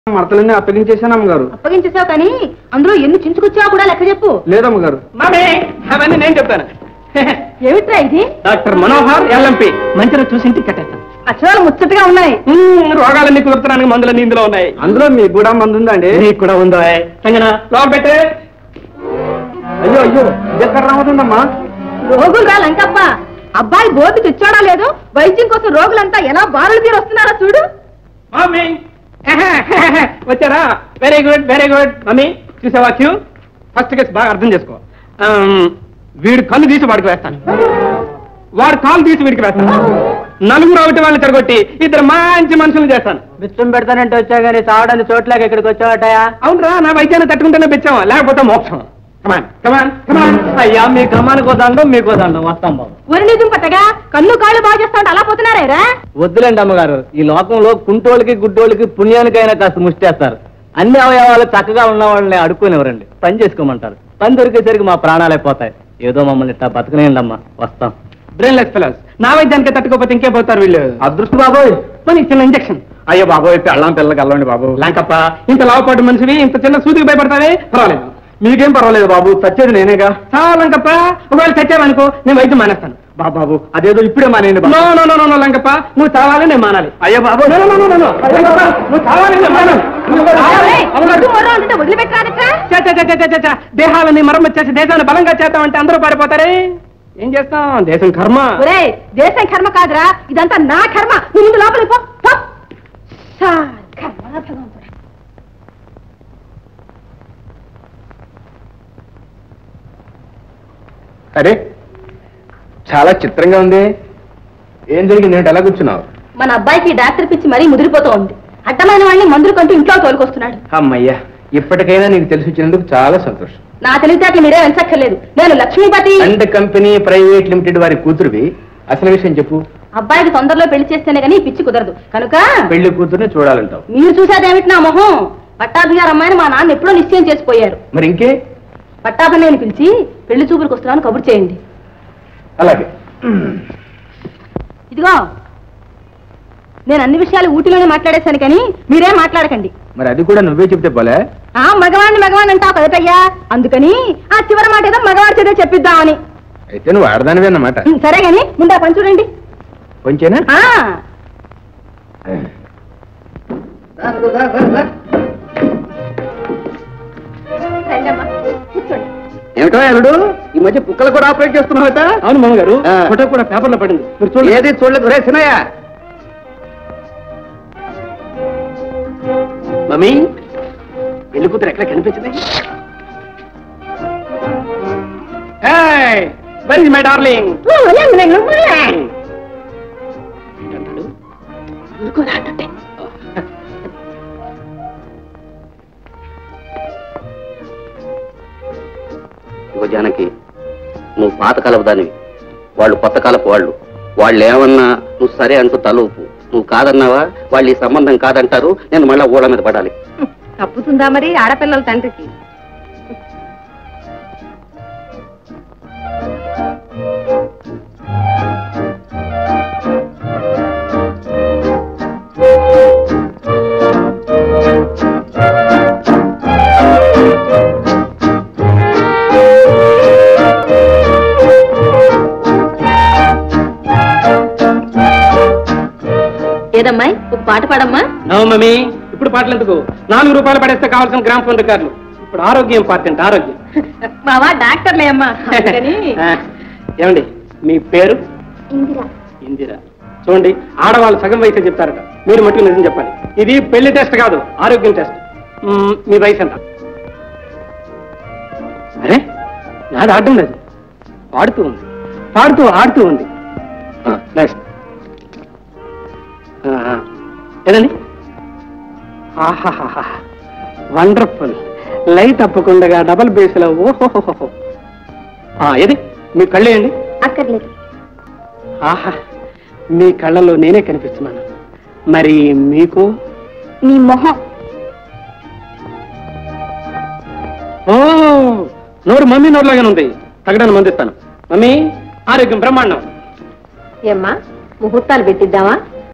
మడతలన్నీ అప్పగించేశాను అమ్మగారు అప్పగించేసావు కానీ అందులో ఎన్ని చించుకొచ్చావో కూడా లెక్క చెప్పు లేదమ్మగారు మామే అవన్నీ నేను చెప్తాను ఏమిట్రా ఇది డాక్టర్ మనోహర్ ఎల్ఎంపి మంచిగా చూసి ఇంటికి కట్టేస్తాను అక్షరాలు ముచ్చటగా ఉన్నాయి మ్మ్, రోగాలన్నీ కుదురుతున్నానికి మందులన్నీ ఇందులో ఉన్నాయి అందులో మీకు కూడా మంది ఉందండి నీకు కూడా ఉందో సంగన లోపల పెట్టే అయ్యో అయ్యో ఇది ఎక్కడ రావుతుందమ్మా రోగులు రా లంకప్ప అబ్బాయి గోపి తెచ్చాడా లేదు వైద్యం కోసం రోగులంతా ఎలా బారులు తీరు వస్తున్నారో చూడు మమ్మీ వచ్చారా very good very good mummy చూసావా క్యూ ఫస్ట్ కేసు బాగా అర్థం చేసుకో ఆమ్, వీడు కళ్ళు తీసి వాడికి వేస్తాను వాడు కాలు తీసి వీడికి వేస్తాను నలుగురు ఒకటి వాళ్ళని తిరగొట్టి ఇద్దరు మంచి మనుషులు చేస్తాను బిచ్చం పెడతానంటే వచ్చా గానీ తావడానికి చోట్లకి ఇక్కడికి వచ్చావటయా అవునరా నా వైద్యాన్ని తట్టుకుంటేనే పెంచాం లేకపోతే మోక్షం కమాన్ కమాన్ కమాన్ అయ్యా మీ క్రమానికి దండం మీకు దండం వస్తాం బాబు వరినిధం పట్టగా కన్ను కాళ్ళు బాగు చేస్తా ఉంటే అలా పోతున్నారే రా వద్దులేండి అమ్మగారు ఈ లోకంలో కుంటోళ్ళకి గుడ్డోళ్ళకి పుణ్యానికైనా కాస్త ముష్టేస్తారు అన్ని అవయవాలు చక్కగా ఉన్న వాళ్ళని అడుక్కునివ్వరండి పని చేసుకోమంటారు పని దొరికేసరికి మా ప్రాణాలు అయిపోతాయి ఏదో మమ్మల్ని ఇట్టా బతకనేయండి అమ్మా వస్తాం బ్రెయిన్లెస్ ఫెలోస్ నా వైద్యానికి తట్టుకోకపోతే ఇంకే పోతారు వీళ్ళు అదృష్టం బాబోయ్ మన చిన్న ఇంజక్షన్ అయ్యో బాబోయ్ పెళ్ళాం పిల్లకి అల్లండి బాబు లాంకప్ప ఇంత లావపాటు మనిషివి ఇంత చిన్న సూదికి భయపడతావే పర్వాలేదు మీకేం పర్వాలేదు బాబు చచ్చేది నేనేగా చాలా లంకప్ప ఒకవేళ చచ్చావనుకో నేను వైద్యం మానేస్తాను బాబు బాబు అదేదో ఇప్పుడే మానేయండి బాబు no no no no no Lankappa నువ్వు చావాలి నేను మానాలి అయ్యో బాబు no, no, no, no, no. Lankappa, నువ్వు చావాలి నేను మానాలి నువ్వు చావాలి. వద్దు మొర్రో అంటే వదిలిపెట్టారట చ, చ, చ, చ, చ, చ, చ. దేహాలని మరమ్మతు చేసి దేశాన్ని బలంగా చేద్దామంటే అందరూ పారిపోతారే ఏం చేస్తాం దేశం కర్మ ఒరే దేశం కర్మ కాదురా ఇదంతా నా కర్మ నువ్వు ముందు లోపలికి పో పో. సా, కర్మ భగవంతుడా. అరే చాలా చిత్రంగా ఉంది ఏం జరిగింది ఏంటి ఎలా కూర్చున్నావు మన అబ్బాయికి డాక్టర్ పిచ్చి మరీ ముదిరిపోతూ ఉంది అడ్డమైన వాళ్ళని మందులు కంటూ ఇంట్లో తోలుకొస్తున్నాడు అమ్మయ్యా ఇప్పటికైనా నీకు తెలిసి వచ్చినందుకు చాలా సంతోషం నా తెలివితేటలు మీరే వెంచక్కర్లేదు నేను Lakshmipathi and company private limited వారి కూతురువి అసలు విషయం చెప్పు అబ్బాయికి తొందరలో పెళ్లి చేస్తేనే కానీ ఈ పిచ్చి కుదరదు కనుక పెళ్లి కూతురుని చూడాలంటావు మీరు చూసేదేమిటి నా మొహం పట్టాభి గారు అమ్మాయిని మా నాన్న ఎప్పుడో నిశ్చయం చేసిపోయారు మరి ఇంకే పట్టాభి నేను పిలిచి పెళ్లి చూపులకు వస్తున్నాను కబురు చేయండి అలాగే ఇదిగో నేను అన్ని విషయాలు ఊటిలోనే మాట్లాడేశాను కానీ మీరేం మాట్లాడకండి మరి అది కూడా నువ్వే చెప్తే పోలే ఆ మగవాణ్ణి మగవాణ్ణి అంటావు కదటయ్యా అందుకని ఆ చివరి మాట ఏదో మగవాడి చేతే చెప్పిద్దామని అయితే నువ్వు ఆడదానివే అన్నమాట ఉం, సరే గాని ముందు ఆ పని చూడండి కొంచెనా ఆ రండమ్మా, కూర్చోండి ఏమిటో ఎలుడు ఈ మధ్య కుక్కలు కూడా ఆపరేట్ చేస్తున్నావట అవును మామగారు ఆ. ఫోటో కూడా పేపర్లో పడింది మీరు చూడండి ఏది చూడలేదు రే సినయ్య మమ్మీ పెళ్లి కూతురు ఎక్కడ కనిపించింది వెరీ మై డార్లింగ్ ఊరుకోరా అంటుంటే. ఇగో జానకి నువ్వు పాతకాలపు దానివి వాళ్ళు కొత్త కాలపు వాళ్ళు వాళ్ళు ఏమన్నా నువ్వు సరే అంటూ తలూపు నువ్వు కాదన్నావా వాళ్ళు ఈ సంబంధం కాదంటారు నేను మళ్ళా ఊళ్ళ మీద పడాలి తప్పుతుందా మరి ఆడపిల్లల తండ్రికి ఏదమ్మాయి ఒక పాట పాడమ్మా నో మమ్మీ ఇప్పుడు పాటలు ఎందుకు నాలుగు రూపాయలు పడేస్తే కావాల్సిన గ్రామ్ ఫోన్ రికార్డులు ఇప్పుడు ఆరోగ్యం ఇంపార్టెంట్ ఆరోగ్యం బావా డాక్టర్లే అమ్మా అందుకని ఆ, ఏమండి మీ పేరు ఇందిరా చూడండి ఆడవాళ్ళు సగం వయసు చెప్తారట మీరు మట్టుకు నిజం చెప్పాలి ఇది పెళ్లి టెస్ట్ కాదు ఆరోగ్యం టెస్ట్ మ్మ్, మీ వయసు ఎంత అరే నాది ఆడడం లేదు పాడుతూ ఉంది పాడుతూ ఆడుతూ ఉంది నెక్స్ట్ ఏదండి ఆహాహా వండర్ఫుల్ లైట్ తప్పకుండా డబల్ బేస్లో ఓహోహోహో ఆ, ఏది మీ కళ్ళేయండి అక్కర్లేదు ఆహా మీ కళ్ళలో నేనే కనిపిస్తున్నాను మరి మీకు నీ మొహం ఓ నోరు మమ్మీ నోరులాగానే ఉంది తగ్గడానికి మందిస్తాను మమ్మీ ఆరోగ్యం బ్రహ్మాండం ఏమ్మా ముహూర్తాలు పెట్టిద్దామా